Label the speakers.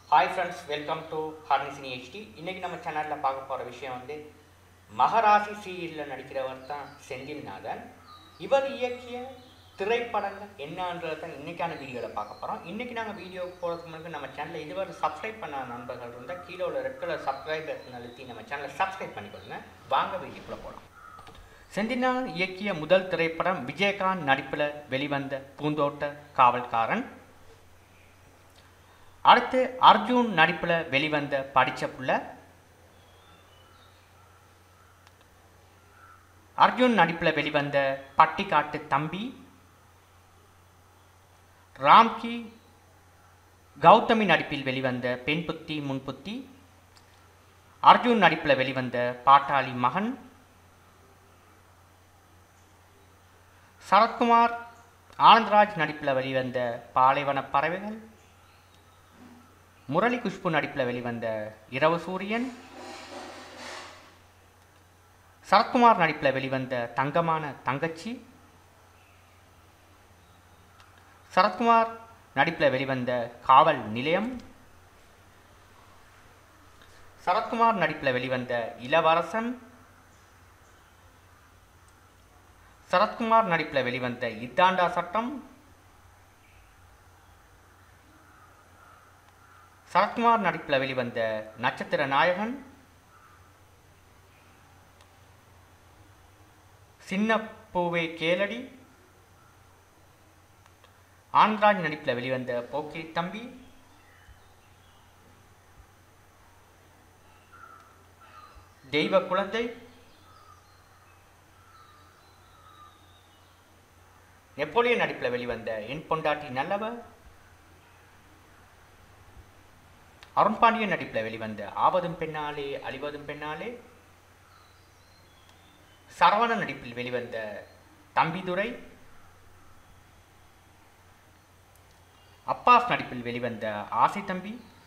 Speaker 1: hi friends welcome to ஹார்னிசினி HD இன்றைக்கி நம்ம சேனலில் பார்க்க போகிற விஷயம் வந்து மகராசி சீரியலில் நடிக்கிறவர் தான் செந்தில்நாதன் இவர் இயக்கிய திரைப்படங்கள் என்னன்றது தான் இன்றைக்கான வீடியோவில் பார்க்க போகிறோம் இன்றைக்கி நாங்கள் வீடியோ போகிறதுக்கு முன்னாடி நம்ம சேனலை இதுவரை சப்ஸ்கிரைப் பண்ண நண்பர்கள் இருந்தால் கீழே உள்ள ரெட் கலர் சப்ஸ்கிரைப் அழுத்தி நம்ம சேனலை சப்ஸ்கிரைப் பண்ணிக்கொள்ளுங்க வாங்க வீடியோக்குள்ளே போகலாம் செந்தில்நாதன் இயக்கிய முதல் திரைப்படம் விஜயகாந்த் நடிப்பில் வெளிவந்த பூந்தோட்ட காவல்காரன் அடுத்து அர்ஜுன் நடிப்பில் வெளிவந்த படிச்ச புள்ள அர்ஜுன் நடிப்பில் வெளிவந்த பட்டிக்காட்டு தம்பி ராம்கி கௌதமி நடிப்பில் வெளிவந்த பெண் புத்தி முன்புத்தி அர்ஜுன் நடிப்பில் வெளிவந்த பாட்டாளி மகன் சரத்குமார் ஆனந்த்ராஜ் நடிப்பில் வெளிவந்த பாலைவன பறவைகள் முரளி குஷ்பு நடிப்பில் வெளிவந்த இரவு சூரியன் சரத்குமார் நடிப்பில் வெளிவந்த தங்கமான தங்கச்சி சரத்குமார் நடிப்பில் வெளிவந்த காவல் நிலையம் சரத்குமார் நடிப்பில் வெளிவந்த இளவரசன் சரத்குமார் நடிப்பில் வெளிவந்த இத்தாண்டா சட்டம் சரத்குமார் நடிப்பில் வெளிவந்த நட்சத்திர நாயகன் சின்ன பூவே கேளடி ஆண்ராஜ் நடிப்பில் வெளிவந்த போக்கி தம்பி தெய்வ குழந்தை நெப்போலியன் நடிப்பில் வெளிவந்த என் பொண்டாட்டி நல்லவ அருண்பாண்டியன் நடிப்பில் வெளிவந்த ஆவதும் பெண்ணாலே அழிவதும் பெண்ணாலே சரவணன் நடிப்பில் வெளிவந்த தம்பிதுரை அப்பாஸ் நடிப்பில் வெளிவந்த ஆசை தம்பி